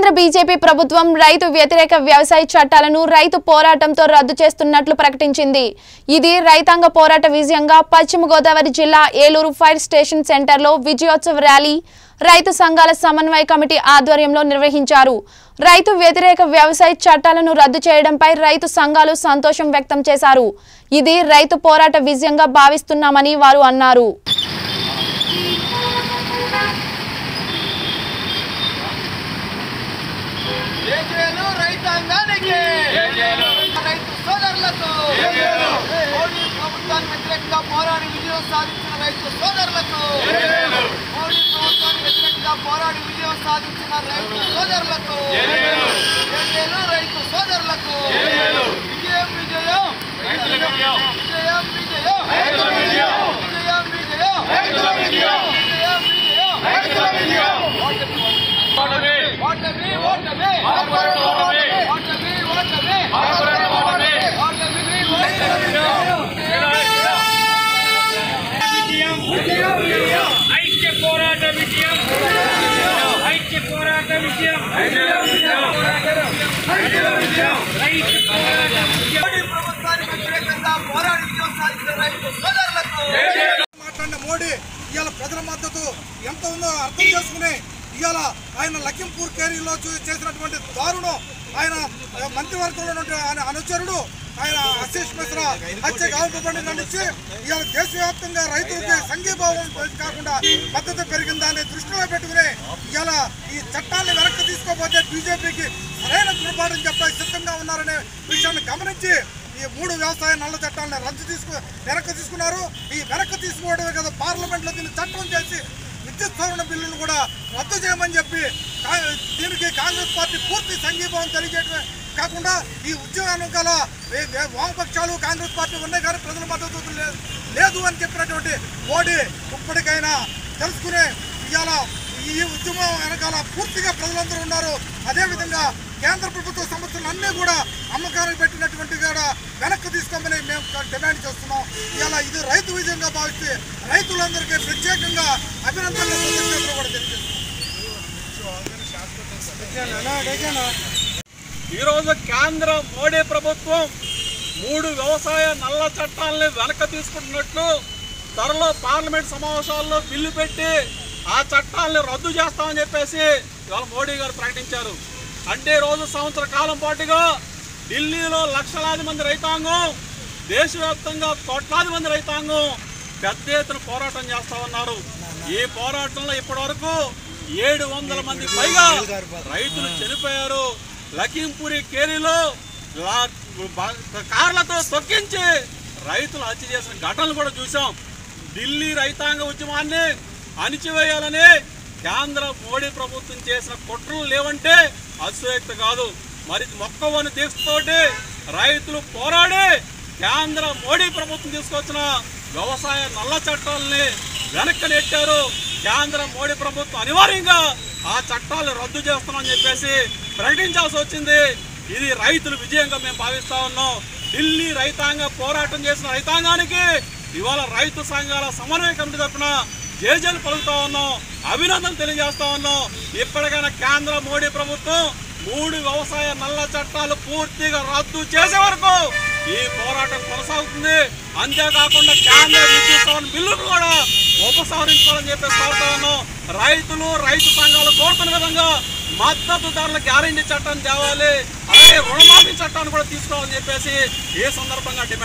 కేంద్ర బీజేపీ ప్రభుత్వం రైతు వ్యతిరేక వ్యవసాయ చట్టాలను రైతు పోరాటంతో రద్దు చేస్తున్నట్లు ప్రకటించింది ఇది రైతాంగ పోరాట విజయంగా పశ్చిమ గోదావరి జిల్లా ఏలూరు ఫైర్ స్టేషన్ సెంటర్లో విజయోత్సవ ర్యాలీ రైతు సంఘాల సమన్వయ కమిటీ ఆధ్వర్యంలో నిర్వహించారు రైతు వ్యతిరేక వ్యవసాయ చట్టాలను రద్దు చేయడంపై రైతు సంఘాలు సంతోషం వ్యక్తం చేశారు ఇది రైతు పోరాట విజయంగా భావిస్తున్నామని వారు అన్నారు జేజేలు రైతాంగానికి రైతు సోదరులకు మోడీ ప్రభుత్వానికి వ్యతిరేకంగా పోరాడి విజయం సాధించిన రైతు సోదరులకు మోడీ ప్రభుత్వానికి వ్యతిరేకంగా పోరాడి విజయం సాధించిన రైతు సోదరులకు జేజేలు రైతు సోదరులకు విజయం విజయం విజయం విజయం విజయం విజయం విజయం విజయం ఓటమి ఓటమి ఓటమి ఓటమి ఐక్య పోరాట విజయం ఐక్య పోరాట విజయం రైతు పోరాట విజయం మోడీ ప్రభుత్వానికి వ్యతిరేకంగా పోరాడి విజయం సాధించిన రైతు సోదరులకు మాట్లాడిన మోడీ ఇవాళ ప్రజల మద్దతు ఎంత ఉందో అర్థం చేసుకుని ఇవాళ ఆయన లఖింపూర్ కేరీలో చూ- చేసినటువంటి దారుణం ఆయన ఆ, మంత్రివర్గంలో ఉన్నటువంటి ఆయన అనుచరుడు ఆయన ఆశీష్ మిశ్రా హత్య కాల్పబడి నుంచి ఇవాళ దేశవ్యాప్తంగా రైతులకి సంఘీభావం కాకుండా మద్దతు పెరిగిందాన్ని దృష్టిలో పెట్టుకుని ఇవాళ ఈ చట్టాన్ని వెనక్కి తీసుకోకపోతే బీజేపీకి సరైన గుణపాఠం చెప్పే సిద్ధంగా ఉన్నారనే విషయాన్ని గమనించి ఈ మూడు వ్యవసాయ నల్ల చట్టాలను రద్దు తీసుకు వెనక్కి తీసుకున్నారు ఈ వెనక్కి తీసుకోవడమే కదా పార్లమెంట్లో దీన్ని చట్టం చేసి విద్యుత్ సవరణ బిల్లును కూడా రద్దు చేయమని చెప్పి కా- దీనికి కాంగ్రెస్ పార్టీ పూర్తి సంఘీభావం తెలియజేయడమే కాకుండా ఈ ఉద్యోగాన్ని గల వే- వే- వామపక్షాలు కాంగ్రెస్ పార్టీ ఉన్నాయి కానీ ప్రజల మద్దతు లేదు లేదు అని చెప్పినటువంటి మోడీ ఇప్పటికైనా తెలుసుకునే ఇవాళ ఈ ఉద్యమం వెనకాల పూర్తిగా ప్రజలందరూ ఉన్నారు అదేవిధంగా కేంద్ర ప్రభుత్వ సంస్థలు అన్నీ కూడా అమ్మకానికి పెట్టినటువంటి కూడా వెనక్కి తీసుకోమని మేము డిమాండ్ చేస్తున్నాం ఇలా ఇది రైతు విజయంగా భావిస్తే రైతులందరికీ ప్రత్యేకంగా అభినందనలు కృతజ్ఞతలు కూడా తెలియజేస్తున్నాం ఈరోజు కేంద్ర మోడీ ప్రభుత్వం మూడు వ్యవసాయ నల్ల చట్టాలని వెనక తీసుకుంటున్నట్లు త్వరలో పార్లమెంట్ సమావేశాల్లో బిల్లు పెట్టి ఆ చట్టాలని రద్దు చేస్తామని చెప్పేసి ఇవాళ మోడీ గారు ప్రకటించారు అంటే ఈ రోజు సంవత్సర కాలం పాటుగా ఢిల్లీలో లక్షలాది మంది రైతాంగం దేశవ్యాప్తంగా కోట్లాది మంది రైతాంగం పెద్ద ఎత్తున పోరాటం చేస్తా ఉన్నారు ఈ పోరాటంలో ఇప్పటి వరకు ఏడు వందల మంది పైగా రైతులు చనిపోయారు లఖింపూరి కేరీలో లా- బ- కార్లతో తొక్కించి రైతులు హత్య చేసిన ఘటనలు కూడా చూసాం ఢిల్లీ రైతాంగ ఉద్యమాన్ని అణిచివేయాలని కేంద్ర మోడీ ప్రభుత్వం చేసిన కుట్రలు లేవంటే అతిశయోక్తి కాదు మరి మొక్కవని దీక్షతోటి రైతులు పోరాడి కేంద్ర మోడీ ప్రభుత్వం తీసుకొచ్చిన వ్యవసాయ నల్ల చట్టాలని వెనక్కి నెట్టారు కేంద్ర మోడీ ప్రభుత్వం అనివార్యంగా ఆ చట్టాలు రద్దు చేస్తామని చెప్పేసి ప్రకటించాల్సి వచ్చింది ఇది రైతుల విజయంగా మేము భావిస్తా ఉన్నాం ఢిల్లీ రైతాంగ పోరాటం చేసిన రైతాంగానికి ఇవాళ రైతు సంఘాల సమన్వయ కమిటీ తరఫున జేజేలు పలుకుతా ఉన్నాం అభినందనలు తెలియజేస్తా ఉన్నాం ఇప్పటికైనా కేంద్ర మోడీ ప్రభుత్వం మూడు వ్యవసాయ నల్ల చట్టాలు పూర్తిగా రద్దు చేసే వరకు ఈ పోరాటం కొనసాగుతుంది అంతేకాకుండా కేంద్ర విద్యుత్ సవరణ బిల్లును కూడా ఉపసంహరించుకోవాలని చెప్పేసి కోరుతా ఉన్నాం రైతులు రైతు సంఘాలు కోరుతున్న విధంగా మద్దతు ధరల గ్యారంటీ చట్టాన్ని తేవాలి అలాగే రుణమాఫీ చట్టాన్ని కూడా తీసుకోవాలని చెప్పేసి ఈ సందర్భంగా డిమాండ్